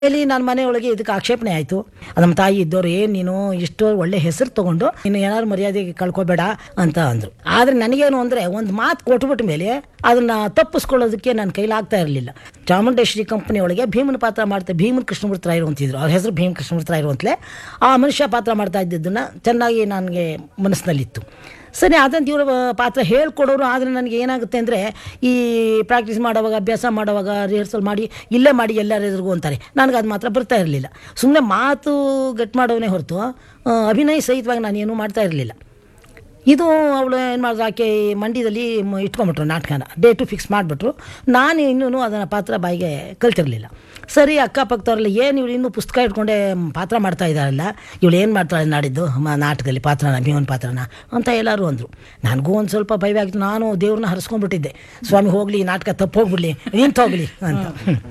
ಇಲ್ಲಿ ನನ್ನ ಮನೆಯೊಳಗೆ ಇದಕ್ಕೆ ಆಕ್ಷೇಪಣೆ ಆಯಿತು ನಮ್ಮ ತಾಯಿ ಇದ್ದವ್ರು ಏನು ನೀನು ಇಷ್ಟು ಒಳ್ಳೆ ಹೆಸರು ತಗೊಂಡು ನೀನು ಏನಾದ್ರು ಮರ್ಯಾದೆಗೆ ಕಳ್ಕೊಬೇಡ ಅಂತ ಅಂದರು ಆದರೆ ನನಗೇನು ಅಂದರೆ ಒಂದು ಮಾತು ಕೊಟ್ಬಿಟ್ಟ ಮೇಲೆ ಅದನ್ನು ತಪ್ಪಿಸ್ಕೊಳ್ಳೋದಕ್ಕೆ ನನ್ನ ಕೈಲಾಗ್ತಾ ಇರಲಿಲ್ಲ ಚಾಮುಂಡೇಶ್ವರಿ ಕಂಪನಿ ಒಳಗೆ ಭೀಮನ ಪಾತ್ರ ಮಾಡ್ತಾ ಭೀಮನ್ ಕೃಷ್ಣಮೂರ್ತಿ ರಾಯರು ಅಂತಿದ್ರು ಅವ್ರ ಹೆಸರು ಭೀಮ್ ಕೃಷ್ಣಮೂರ್ತಿ ರಾಯರು ಅಂತಲೇ ಆ ಮನುಷ್ಯ ಪಾತ್ರ ಮಾಡ್ತಾ ಇದ್ದಿದ್ದನ್ನು ಚೆನ್ನಾಗಿ ನನಗೆ ಮನಸ್ಸಿನಲ್ಲಿತ್ತು ಸರಿ ಅದಂತ ಇವರು ಪಾತ್ರ ಹೇಳ್ಕೊಡೋರು ಆದರೆ ನನಗೆ ಏನಾಗುತ್ತೆ ಅಂದರೆ ಈ ಪ್ರಾಕ್ಟೀಸ್ ಮಾಡೋವಾಗ ಅಭ್ಯಾಸ ಮಾಡೋವಾಗ ರಿಹರ್ಸಲ್ ಮಾಡಿ ಇಲ್ಲೇ ಮಾಡಿ ಎಲ್ಲರ ಎದುರಿಗೂ ಅಂತಾರೆ ನನಗೆ ಅದು ಮಾತ್ರ ಬರ್ತಾ ಇರಲಿಲ್ಲ ಸುಮ್ಮನೆ ಮಾತು ಗಟ್ ಮಾಡೋನೇ ಹೊರತು ಆ, ಅಭಿನಯ ಸಹಿತವಾಗಿ ನಾನು ಏನೂ ಮಾಡ್ತಾ ಇರಲಿಲ್ಲ ಇದು ಅವಳು ಏನು ಮಾಡಿದ್ರು ಆಕೆ ಮಂಡ್ಯದಲ್ಲಿ ಮ- ಇಟ್ಕೊಂಬಿಟ್ರು ನಾಟಕನ ಡೇಟು ಫಿಕ್ಸ್ ಮಾಡಿಬಿಟ್ರು ನಾನು ಇನ್ನೂ ಅದನ್ನು ಪಾತ್ರ ಬಾಯಿಗೆ ಕಲ್ತಿರಲಿಲ್ಲ ಸರಿ ಅಕ್ಕಪಕ್ಕದವ್ರೆಲ್ಲ ಏನು ಇವಳು ಇನ್ನೂ ಪುಸ್ತಕ ಇಟ್ಕೊಂಡೆ ಮ್, ಪಾತ್ರ ಮಾಡ್ತಾ ಇದ್ದಾರಲ್ಲ ಇವಳು ಏನು ಮಾಡ್ತಾಳೆ ನಾಡಿದ್ದು ಮ ನಾಟಕದಲ್ಲಿ ಪಾತ್ರನ ಭೀಮನ್ ಪಾತ್ರನ ಅಂತ ಎಲ್ಲರೂ ಅಂದರು ನನಗೂ ಒಂದು ಸ್ವಲ್ಪ ಭಯವಾಗಿತ್ತು ನಾನು ದೇವ್ರನ್ನ ಹರಿಸ್ಕೊಂಡ್ಬಿಟ್ಟಿದ್ದೆ ಸ್ವಾಮಿ ಹೋಗಲಿ ಈ ನಾಟಕ ತಪ್ಪು ಹೋಗ್ಬಿಡ್ಲಿ ನಿಂತು ಹೋಗಲಿ ಅಂತ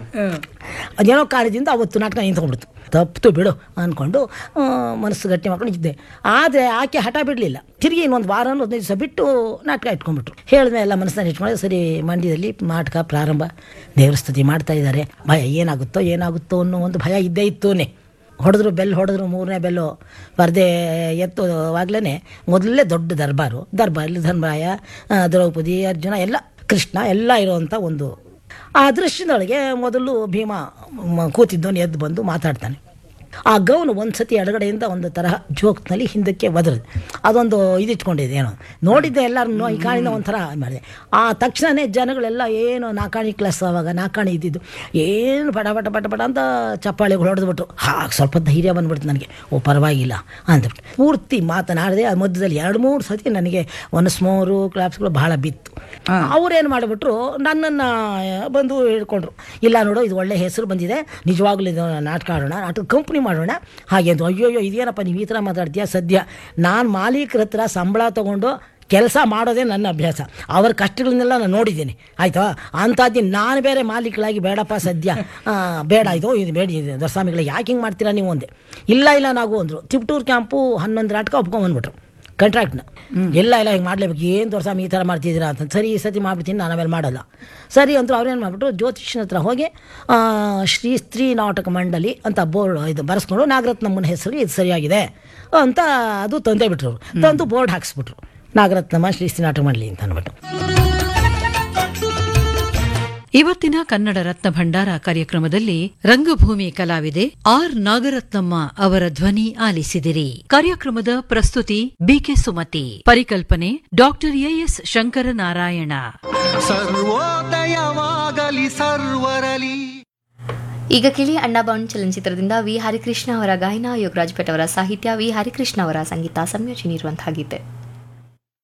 ಅದೇನೋ ಕಾರಣದಿಂದ ಅವತ್ತು ನಾಟಕ ನಿಂತ್ಕೊಂಡ್ಬಿಡ್ತು ತಪ್ಪಿತು ಬಿಡು ಅಂದ್ಕೊಂಡು ಆ, ಮನಸ್ಸು ಗಟ್ಟಿ ಮಾಡ್ಕೊಂಡು ಇದ್ದೆ ಆದರೆ ಆಕೆ ಹಠ ಬಿಡಲಿಲ್ಲ ತಿರುಗಿ ಇನ್ನೊಂದು ವಾರ ಹದಿನೈದು ದಿವಸ ಬಿಟ್ಟು ನಾಟಕ ಇಟ್ಕೊಂಡ್ಬಿಟ್ರು ಹೇಳಿದ್ಮೇಲೆ ಎಲ್ಲ ಮನಸ್ಸನ್ನು ಇಟ್ಕೊಂಡು ಸರಿ ಮಂಡ್ಯದಲ್ಲಿ ನಾಟಕ ಪ್ರಾರಂಭ ದೇವ್ರ ಸ್ತುತಿ ಮಾಡ್ತಾ ಇದ್ದಾರೆ ಭಯ ಏನಾಗುತ್ತೋ ಏನಾಗುತ್ತೋ ಅನ್ನೋ ಒಂದು ಭಯ ಇದ್ದೇ ಇತ್ತೂನೆ ಹೊಡೆದ್ರು ಬೆಲ್ ಹೊಡೆದ್ರು ಮೂರನೇ ಬೆಲ್ಲು ಪರದೆ ಎತ್ತುವಾಗಲೇ ಮೊದಲೇ ದೊಡ್ಡ ದರ್ಬಾರು ದರ್ಬಾರಲ್ಲಿ ಧರ್ಮರಾಯ ಆ, ದ್ರೌಪದಿ ಅರ್ಜುನ ಎಲ್ಲ ಕೃಷ್ಣ ಎಲ್ಲ ಇರುವಂಥ ಒಂದು ಆ ದೃಶ್ಯದೊಳಗೆ ಮೊದಲು ಭೀಮ ಮ- ಕೂತಿದ್ದವನು ಎದ್ದು ಬಂದು ಮಾತಾಡ್ತಾನೆ ಆ ಗೌನು ಒಂದು ಸತಿ ಎಡಗಡೆಯಿಂದ ಒಂದು ತರಹ ಜೋಕ್ನಲ್ಲಿ ಹಿಂದಕ್ಕೆ ಒದರಿದೆ ಅದೊಂದು ಇದಿಟ್ಕೊಂಡಿದೆ ಏನೋ ನೋಡಿದ್ದೆ ಎಲ್ಲರೂ ಈ ಕಾಣಿಂದ ಒಂಥರ ಮಾಡಿದೆ ಆ ತಕ್ಷಣವೇ ಜನಗಳೆಲ್ಲ ಏನು ನಾಕಾಣಿ ಕ್ಲಾಸ್ ಅವಾಗ ನಾಕಾಣಿ ಇದ್ದಿದ್ದು ಏನು ಪಟ ಪಟ ಪಟ ಪಟ ಅಂತ ಚಪ್ಪಾಳಿಗಳು ಹೊಡೆದ್ಬಿಟ್ರು ಹಾ ಸ್ವಲ್ಪ ಧೈರ್ಯ ಬಂದ್ಬಿಡ್ತು ನನಗೆ ಓ ಪರವಾಗಿಲ್ಲ ಅಂದ್ಬಿಟ್ಟು ಪೂರ್ತಿ ಮಾತನಾಡದೆ ಆ ಮಧ್ಯದಲ್ಲಿ ಎರಡು ಮೂರು ಸತಿ ನನಗೆ ಒನ್ಸ್ ಮೋರು ಕ್ಲಾಪ್ಸ್ಗಳು ಬಹಳ ಬಿತ್ತು ಅವ್ರೇನು ಮಾಡಿಬಿಟ್ರು ನನ್ನನ್ನು ಬಂದು ಹೇಳ್ಕೊಂಡ್ರು ಇಲ್ಲ ನೋಡು ಇದು ಒಳ್ಳೆ ಹೆಸರು ಬಂದಿದೆ ನಿಜವಾಗ್ಲೂ ಇದು ನಾಟಕ ಆಡೋಣ ನಾಟಕ ಕಂಪ್ನಿ ಮಾಡೋಣ ಹಾಗೆ ಅಂತ ಅಯ್ಯೋಯ್ಯೋ ಇದೇನಪ್ಪ ನೀವು ಈ ಥರ ಮಾತಾಡ್ತೀಯ ಸದ್ಯ ನಾನು ಮಾಲೀಕರ ಹತ್ರ ಸಂಬಳ ತೊಗೊಂಡು ಕೆಲಸ ಮಾಡೋದೇ ನನ್ನ ಅಭ್ಯಾಸ ಅವ್ರ ಕಷ್ಟಗಳನ್ನೆಲ್ಲ ನಾನು ನೋಡಿದ್ದೀನಿ ಆಯಿತಾ ಅಂಥದ್ದು ನಾನು ಬೇರೆ ಮಾಲೀಕಳಾಗಿ ಬೇಡಪ್ಪ ಸದ್ಯ ಆ, ಬೇಡ ಇದು ಇದು ಬೇಡ ಇದು ದೊರಸ್ವಾಮಿಗಳು ಯಾಕೆ ಹಿಂಗೆ ಮಾಡ್ತೀರಾ ನೀವು ಒಂದೇ ಇಲ್ಲ ಇಲ್ಲ ನಾವು ಅಂದರು ತಿಪ್ಟೂರು ಕ್ಯಾಂಪು ಹನ್ನೊಂದು ನಾಟಕ ಒಪ್ಕೊಂಬಂದ್ಬಿಟ್ರು ಕಾಂಟ್ರಾಕ್ಟ್ನ ಎಲ್ಲ ಇಲ್ಲ ಹಿಂಗೆ ಮಾಡ್ಲೇಬೇಕು ಏನು ದೊರಸ್ವಾಮಿ ಈ ಥರ ಮಾಡ್ತಿದ್ದೀರಾ ಅಂತ ಸರಿ ಈ ಸತಿ ಮಾಡ್ಬಿಡ್ತೀನಿ ನಾನು ಆಮೇಲೆ ಮಾಡಲ್ಲ ಸರಿ ಅಂತೂ ಅವ್ರೇನು ಮಾಡಿಬಿಟ್ರು ಜ್ಯೋತಿಷ್ಯನ ಹತ್ರ ಹೋಗಿ ಆ, ಶ್ರೀ ಸ್ತ್ರೀ ನಾಟಕ ಮಂಡಳಿ ಅಂತ ಬೋರ್ಡ್ ಇದು ಬರೆಸ್ಕೊಂಡು ನಾಗರತ್ನಮ್ಮನ ಹೆಸರಿಗೆ ಇದು ಸರಿಯಾಗಿದೆ ಅಂತ ಅದು ತಂದೇ ಬಿಟ್ರು ಅವ್ರು. ತಂದು ಬೋರ್ಡ್ ಹಾಕ್ಸ್ಬಿಟ್ರು ನಾಗರತ್ನಮ್ಮ ಶ್ರೀ ಸ್ತ್ರೀ ನಾಟಕ ಮಂಡಳಿ ಅಂತ ಅಂದ್ಬಿಟ್ಟು ಇವತ್ತಿನ ಕನ್ನಡ ರತ್ನ ಭಂಡಾರ ಕಾರ್ಯಕ್ರಮದಲ್ಲಿ ರಂಗಭೂಮಿ ಕಲಾವಿದೆ ಆರ್ ನಾಗರತ್ನಮ್ಮ ಅವರ ಧ್ವನಿ ಆಲಿಸಿದಿರಿ ಕಾರ್ಯಕ್ರಮದ ಪ್ರಸ್ತುತಿ ಬಿಕೆ ಸುಮತಿ ಪರಿಕಲ್ಪನೆ ಡಾಕ್ಟರ್ ಎಎಸ್ ಶಂಕರನಾರಾಯಣ ಸರ್ವೋದಯವಾಗಲಿ ಸರ್ವರಲಿ ಈಗ ಕೇಳಿ ಅಣ್ಣಬಾಣ್ ಚಲನಚಿತ್ರದಿಂದ ವಿ ಹರಿಕೃಷ್ಣ ಅವರ ಗಾಯನ ಯೋಗರಾಜ್ ಭಟ್ ಅವರ ಸಾಹಿತ್ಯ ವಿ ಹರಿಕೃಷ್ಣ ಅವರ ಸಂಗೀತ ಸಂಯೋಜನೆ ಇರುವಂತಹ ಗೀತೆ